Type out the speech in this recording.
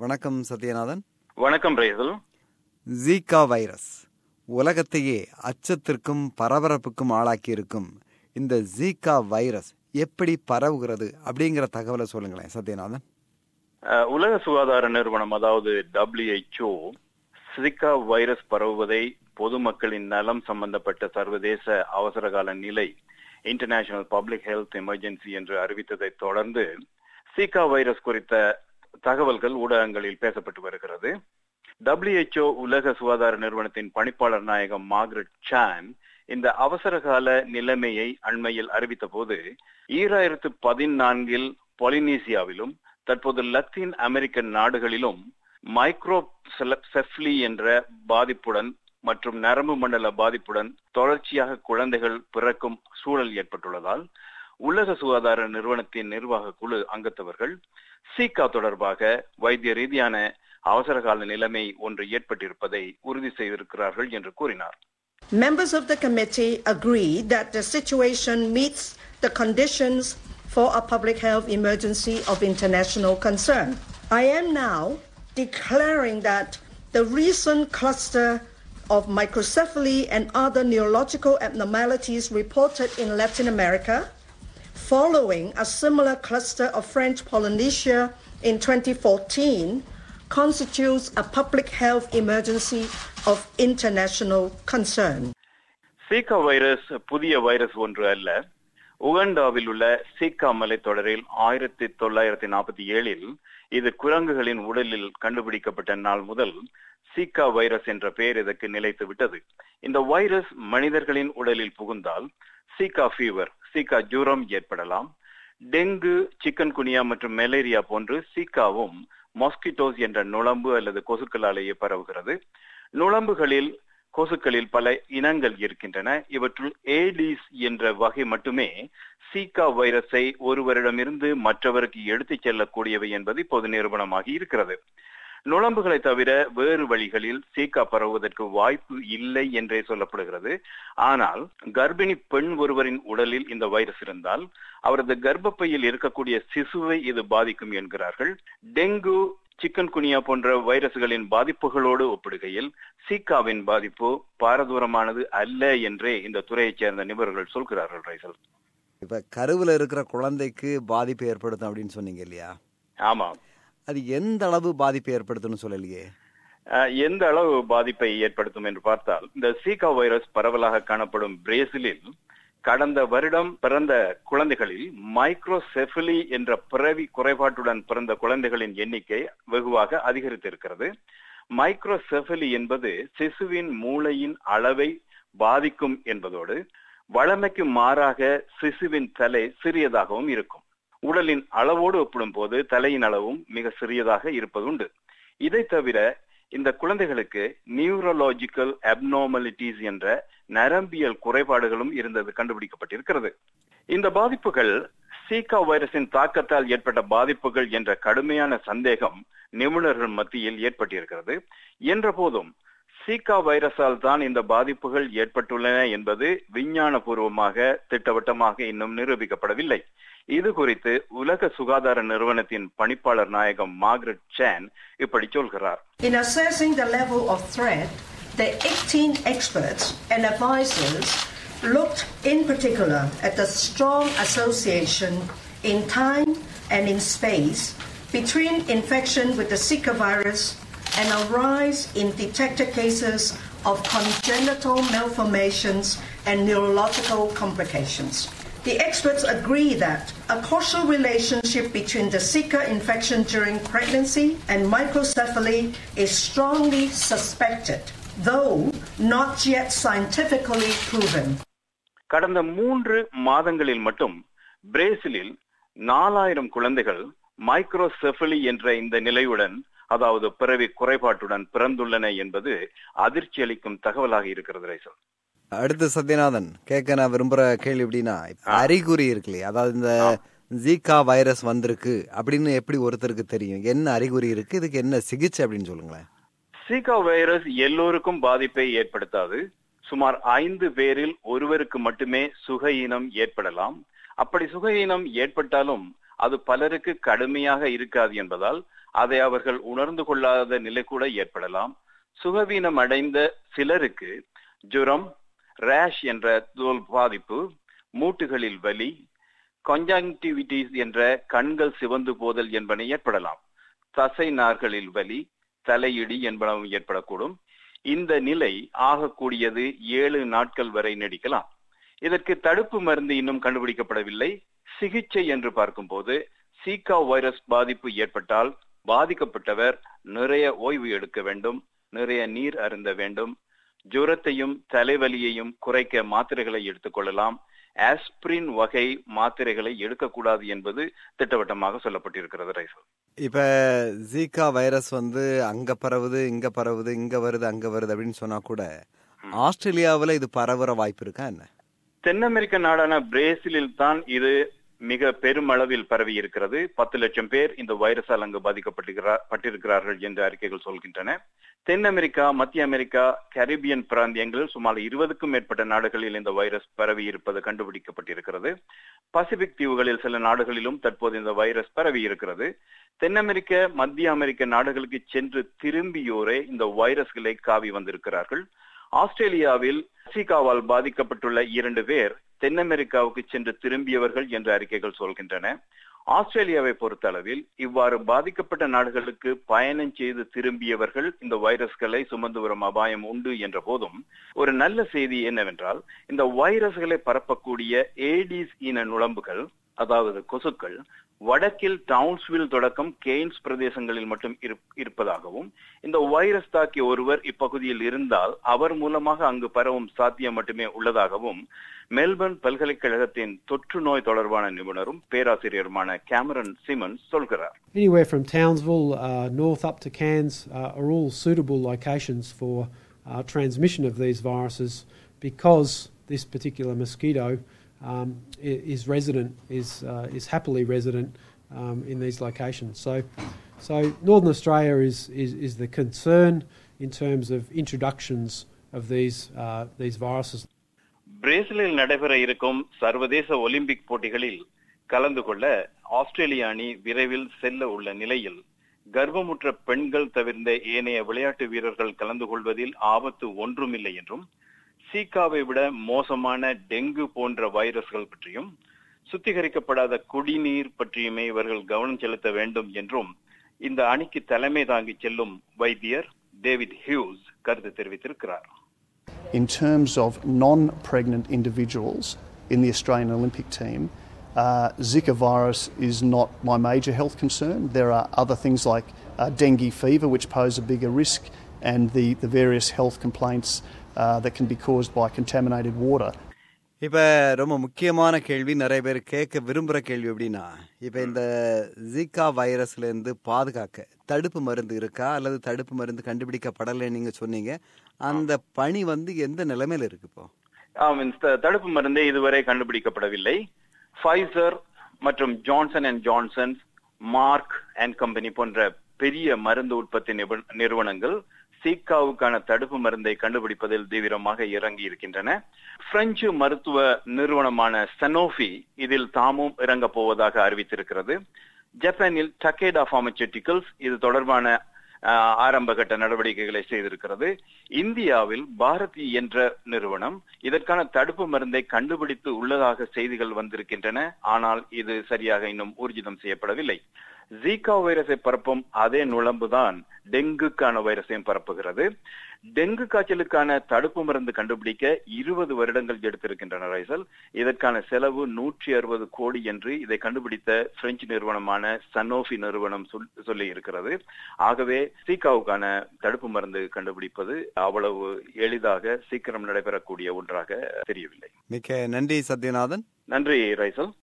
வணக்கம் சத்யநாதன் வணக்கம் ரேசல் Zika virus உலகத்தையே அச்சத்திற்கும் பரபரப்புக்கும் ஆளாக்கியிருக்கும் இந்த ஜீகா வைரஸ் எப்படி பரவுகிறது அப்படிங்கிற தகவலை சொல்லுங்களேன் சத்யநாதன் அஹ், உலக சுகாதார நிறுவனம் அதாவது WHO சிகா வைரஸ் பரவுவதை பொதுமக்களின் நலம் சம்பந்தப்பட்ட சர்வதேச அவசரகால நிலை இன்டர்நேஷனல் பப்ளிக் ஹெல்த் எமர்ஜென்சி என்று அறிவித்ததை தொடர்ந்து சிகா வைரஸ் குறித்த தகவல்கள் ஊடகங்களில் பேசப்பட்டு வருகிறது WHO உலக சுகாதார நிறுவனத்தின் பணிப்பாளர் நாயகம் மார்கரெட் சான் இந்த அவசரகால நிலைமையை அண்மையில் அறிவித்த போது ஈராயிரத்து பதினான்கில் பொலினீசியாவிலும் தற்போது லத்தீன் அமெரிக்க நாடுகளிலும் மைக்ரோ செஃப்லி என்ற பாதிப்புடன் மற்றும் நரம்பு மண்டல பாதிப்புடன் தொடர்ச்சியாக குழந்தைகள் பிறக்கும் சூழல் ஏற்பட்டுள்ளதால் உலக சுகாதார நிறுவனத்தின் நிர்வாக குழு அங்கத்தவர்கள் சீகா தொடர்பாக வைத்திய ரீதியான அவசரகால நிலைமை ஒன்று ஏற்பட்டிருப்பதை உறுதி செய்திருக்கிறார்கள் என்று கூறினார் Members of the committee agree that the situation meets the conditions for a public health emergency of international concern. I am now declaring that the recent cluster of microcephaly and other neurological abnormalities reported in Latin America, following a similar cluster of French Polynesia in 2014, constitutes a public health emergency of international concern. Zika virus புதிய virus ஒன்று அல்ல உகண்டாவில் உள்ள சீகா மலைத்தொடரில் ஆயிரத்தி தொள்ளாயிரத்தி நாற்பத்தி ஏழில் இது குரங்குகளின் உடலில் கண்டுபிடிக்கப்பட்ட நாள் முதல் சீகா வைரஸ் என்ற பெயர் இதற்கு நிலைத்து விட்டது இந்த வைரஸ் மனிதர்களின் உடலில் புகுந்தால் சீகா ஃபீவர் சீகா ஜூரம் ஏற்படலாம் டெங்கு சிக்கன் குனியா மற்றும் மலேரியா போன்று சீக்காவும் மாஸ்கிட்டோஸ் என்ற நுளம்பு அல்லது கொசுக்களாலேயே பரவுகிறது நுளம்புகளில் கொசுக்களில் பல இனங்கள் இருக்கின்றன இவற்றுள் ஏடிஸ் என்ற வகை மட்டுமே சீகா வைரஸை ஒருவரிடமிருந்து மற்றவருக்கு எடுத்துச் செல்லக்கூடியவை என்பது இப்போது நிரூபணமாகி இருக்கிறது நுளம்புகளை தவிர வேறு வழிகளில் சீக்கா பரவுவதற்கு வாய்ப்பு இல்லை என்றே சொல்லப்படுகிறது ஆனால் கர்ப்பிணி பெண் ஒருவரின் உடலில் இந்த வைரஸ் இருந்தால் அவரது கர்ப்பப்பையில் இருக்கக்கூடிய சிசுவை இது பாதிக்கும் என்கிறார்கள் டெங்கு சிக்கன் குனியா போன்ற வைரஸ்களின் பாதிப்புகளோடு ஒப்பிடுகையில் சீக்காவின் பாதிப்பு பாரதூரமானது அல்ல என்றே இந்த துறையைச் சேர்ந்த நிபுணர்கள் சொல்கிறார்கள் ரைசல் இப்ப கருவுல இருக்கிற குழந்தைக்கு பாதிப்பு ஏற்படுத்தும் அப்படின்னு சொன்னீங்க இல்லையா ஆமாம் அது எந்த அளவு பாதிப்பு ஏற்படுத்தும்னு சொல்லலையே அஹ், எந்த அளவு பாதிப்பை ஏற்படுத்தும் என்று பார்த்தால் இந்த சீகா வைரஸ் பரவலாக காணப்படும் பிரேசிலில் கடந்த வருடம் பிறந்த குழந்தைகளில் மைக்ரோசெஃபலி என்ற பிறவி குறைபாட்டுடன் பிறந்த குழந்தைகளின் எண்ணிக்கை வெகுவாக அதிகரித்திருக்கிறது மைக்ரோசெஃபலி என்பது சிசுவின் மூளையின் அளவை பாதிக்கும் என்பதோடு வழமைக்கு மாறாக சிசுவின் தலை சிறியதாகவும் இருக்கும் உடலின் அளவோடு ஒப்பிடும்போது தலையின் அளவும் மிக சிறியதாக இருப்பதுண்டு இதை தவிர இந்த குழந்தைகளுக்கு நியூரலாஜிக்கல் அப்நார்மலிட்டிஸ் என்ற நரம்பியல் குறைபாடுகளும் இருந்தது கண்டுபிடிக்கப்பட்டிருக்கிறது இந்த பாதிப்புகள் சீகா வைரஸின் தாக்கத்தால் ஏற்பட்ட பாதிப்புகள் என்ற கடுமையான சந்தேகம் நிபுணர்கள் மத்தியில் ஏற்பட்டிருக்கிறது என்ற போதும் சீகா வைரஸால் தான் இந்த பாதிப்புகள் ஏற்பட்டுள்ளன என்பது விஞ்ஞான பூர்வமாக திட்டவட்டமாக இன்னும் நிரூபிக்கப்படவில்லை இது குறித்து உலக சுகாதார நிறுவனத்தின் பணிப்பாளர் நாயகம் மார்கரெட் சேன் இப்படி சொல்கிறார் In assessing the level of threat, the 18 experts and advisors looked in particular at the strong association in time and in space between infection with the Zika virus and a rise in detected cases of congenital malformations and neurological complications. The experts agree that a causal relationship between the Zika infection during pregnancy and microcephaly is strongly suspected, though not yet scientifically proven. கடந்த மூன்று மாதங்களில் மட்டும் பிரேசிலில் நாலாயிரம் குழந்தைகள் மைக்ரோசெஃபலி என்ற இந்த நிலையுடன் அதாவது பிறவி குறைபாட்டுடன் பிறந்துள்ளன என்பது அதிர்ச்சி அளிக்கும் தகவலாக இருக்கிறது ரைசல் அடுத்து சத்யநாதன் கேட்க நான் விரும்புற கேள்வி எப்படின்னா இப்ப அறிகுறி இருக்கு இல்லையா அதாவது இந்த ஜீகா வைரஸ் வந்திருக்கு அப்படின்னு எப்படி ஒருத்தருக்கு தெரியும் என்ன அறிகுறி இருக்கு இதுக்கு என்ன சிகிச்சை அப்படின்னு சொல்லுங்களேன் சீகா வைரஸ் எல்லோருக்கும் பாதிப்பை ஏற்படுத்தாது சுமார் ஐந்து பேரில் ஒருவருக்கு மட்டுமே சுகஈனம் ஏற்படலாம் அப்படி சுகஈனம் ஏற்பட்டாலும் அது பலருக்கு கடுமையாக இருக்காது என்பதால் அதை அவர்கள் உணர்ந்து கொள்ளாத நிலை கூட ஏற்படலாம் சுகவீனம் அடைந்த சிலருக்கு ஜுரம் ரேஷ் என்ற தோல் பாதிப்பு மூட்டுகளில் வலி கொஞ்சாங்டிவிட்டிஸ் என்ற கண்கள் சிவந்து போதல் என்பன ஏற்படலாம் தசை நார்களில் வலி தலையிடி என்பனவும் ஏற்படக்கூடும் இந்த நிலை ஆகக்கூடியது ஏழு நாட்கள் வரை நீடிக்கலாம் இதற்கு தடுப்பு மருந்து இன்னும் கண்டுபிடிக்கப்படவில்லை சிகிச்சை என்று பார்க்கும்போது சீகா வைரஸ் பாதிப்பு ஏற்பட்டால் பாதிக்கப்பட்டவர் நிறைய ஓய்வு எடுக்க வேண்டும் நிறைய நீர் அருந்த வேண்டும் ஜுரத்தையும் தலைவலியையும் குறைக்க மாத்திரைகளை எடுத்துக்கொள்ளலாம் ஆஸ்பிரின் வகை மாத்திரைகளை எடுக்கக்கூடாது என்பது திட்டவட்டமாக சொல்லப்பட்டிருக்கிறது ரைசல் இப்ப ஜீகா வைரஸ் வந்து அங்க பரவுது இங்க பரவுது இங்க வருது அங்க வருது அப்படின்னு சொன்னா கூட ஆஸ்திரேலியாவுல இது பரவுற வாய்ப்பு இருக்கா என்ன தென் அமெரிக்க நாடான பிரேசிலில் தான் இது மிக பெருமளவில் பரவி இருக்கிறது பத்து லட்சம் பேர் இந்த வைரஸால் அங்கு பாதிக்கப்பட்டிருக்கிறார்கள் என்று அறிக்கைகள் சொல்கின்றன தென் அமெரிக்கா மத்திய அமெரிக்கா கரிபியன் பிராந்தியங்களில் சுமார் இருபதுக்கும் மேற்பட்ட நாடுகளில் இந்த வைரஸ் பரவி இருப்பது கண்டுபிடிக்கப்பட்டிருக்கிறது பசிபிக் தீவுகளில் சில நாடுகளிலும் தற்போது இந்த வைரஸ் பரவி இருக்கிறது தென் அமெரிக்க மத்திய அமெரிக்க நாடுகளுக்கு சென்று திரும்பியோரே இந்த வைரஸ்களை காவி வந்திருக்கிறார்கள் ஆஸ்திரேலியாவில் சீகாவால் பாதிக்கப்பட்டுள்ள இரண்டு பேர் தென் அமெரிக்காவுக்கு சென்று திரும்பியவர்கள் என்ற அறிக்கைகள் சொல்கின்றன ஆஸ்திரேலியாவை பொறுத்தளவில் இவ்வாறு பாதிக்கப்பட்ட நாடுகளுக்கு பயணம் செய்து திரும்பியவர்கள் இந்த வைரஸ்களை சுமந்து வரும் அபாயம் உண்டு என்ற போதும் ஒரு நல்ல செய்தி என்னவென்றால் இந்த வைரஸ்களை பரப்பக்கூடிய ஏடிஸ் இன நுழம்புகள் அதாவது கொசுக்கள் வடக்கில் டவுன்ஸ்வில் தொடக்கம் கெய்ன்ஸ் பிரதேசங்களில் மட்டும் இருப்பதாகவும் இந்த வைரஸ் தாக்கிய ஒருவர் இப்பகுதியில் இருந்தால் அவர் மூலமாக அங்கு பரவும் சாத்தியம் மட்டுமே உள்ளதாகவும் மெல்பர்ன் பல்கலைக்கழகத்தின் தொற்று நோய் தொடர்பான நிபுணரும் பேராசிரியருமான கேமரன் சிமன்ஸ் சொல்கிறார் Anywhere from Townsville uh, north up to Cairns uh, are all suitable locations for uh, transmission of these viruses because this particular mosquito um, is resident, is, uh, is happily resident um, in these locations. So, so Northern Australia is, is, is the concern in terms of introductions of these, uh, these viruses. பிரேசிலில் நடைபெற இருக்கும் சர்வதேச Olympic போட்டிகளில் கலந்து கொள்ள ஆஸ்திரேலிய அணி விரைவில் செல்ல உள்ள நிலையில் கர்ப்பமுற்ற பெண்கள் தவிர்ந்த ஏனைய விளையாட்டு வீரர்கள் கலந்து கொள்வதில் ஆபத்து ஒன்றுமில்லை என்றும் சீக்காவை விட மோசமான டெங்கு போன்ற வைரஸ்கள் பற்றியும் சுத்திகரிக்கப்படாத குடிநீர் பற்றியுமே இவர்கள் கவனம் செலுத்த வேண்டும் என்றும் இந்த அணிக்கு தலைமை தாங்கி செல்லும் வைத்தியர் டேவிட் ஹியூஸ் கருத்து தெரிவித்திருக்கிறார் In terms of non pregnant individuals in the Australian Olympic team, uh, Zika virus is not my major health concern. There are other things like uh, dengue fever, which pose a bigger risk, and the, the various health complaints uh, that can be caused by contaminated water. இப்ப ரொம்ப முக்கியமான கேள்வி நிறைய பேர் கேட்க விரும்புற கேள்வி எப்படின்னா இப்ப இந்த ஜிகா வைரஸ்ல இருந்து பாதுகாக்க தடுப்பு மருந்து இருக்கா அல்லது தடுப்பு மருந்து கண்டுபிடிக்கப்படலை நீங்க சொன்னீங்க அந்த பணி வந்து எந்த நிலைமையில இருக்கு இப்போ தடுப்பு மருந்தே இதுவரை கண்டுபிடிக்கப்படவில்லை ஃபைசர் மற்றும் Johnson and Johnson Merck and company போன்ற பெரிய மருந்து உற்பத்தி நிறுவனங்கள் சீக்காவுக்கான தடுப்பு மருந்தை கண்டுபிடிப்பதில் தீவிரமாக இறங்கி இருக்கின்றன பிரெஞ்சு மருத்துவ நிறுவனமான சனோஃபி இதில் தாமும் இறங்க போவதாக அறிவித்திருக்கிறது ஜப்பானில் டக்கேடா பார்மசூட்டிகல்ஸ் இது தொடர்பான ஆரம்ப கட்ட நடவடிக்கைகளை செய்திருக்கிறது இந்தியாவில் பாரதி என்ற நிறுவனம் இதற்கான தடுப்பு மருந்தை கண்டுபிடித்து உள்ளதாக செய்திகள் வந்திருக்கின்றன ஆனால் இது சரியாக இன்னும் ஊர்ஜிதம் செய்யப்படவில்லை ஜீகா வைரஸை பரப்பும் அதே நுழம்புதான் டெங்குக்கான வைரஸையும் பரப்புகிறது டெங்கு காய்ச்சலுக்கான தடுப்பு மருந்து கண்டுபிடிக்க இருபது வருடங்கள் எடுத்திருக்கின்றன ரைசல் இதற்கான செலவு நூற்றி அறுபது கோடி என்று இதை கண்டுபிடித்த பிரெஞ்சு நிறுவனமான சனோஃபி நிறுவனம் சொல்லி இருக்கிறது ஆகவே சீகாவுக்கான தடுப்பு மருந்து கண்டுபிடிப்பது அவ்வளவு எளிதாக சீக்கிரம் நடைபெறக்கூடிய ஒன்றாக தெரியவில்லை மிக்க நன்றி சத்யநாதன் நன்றி ரைசல்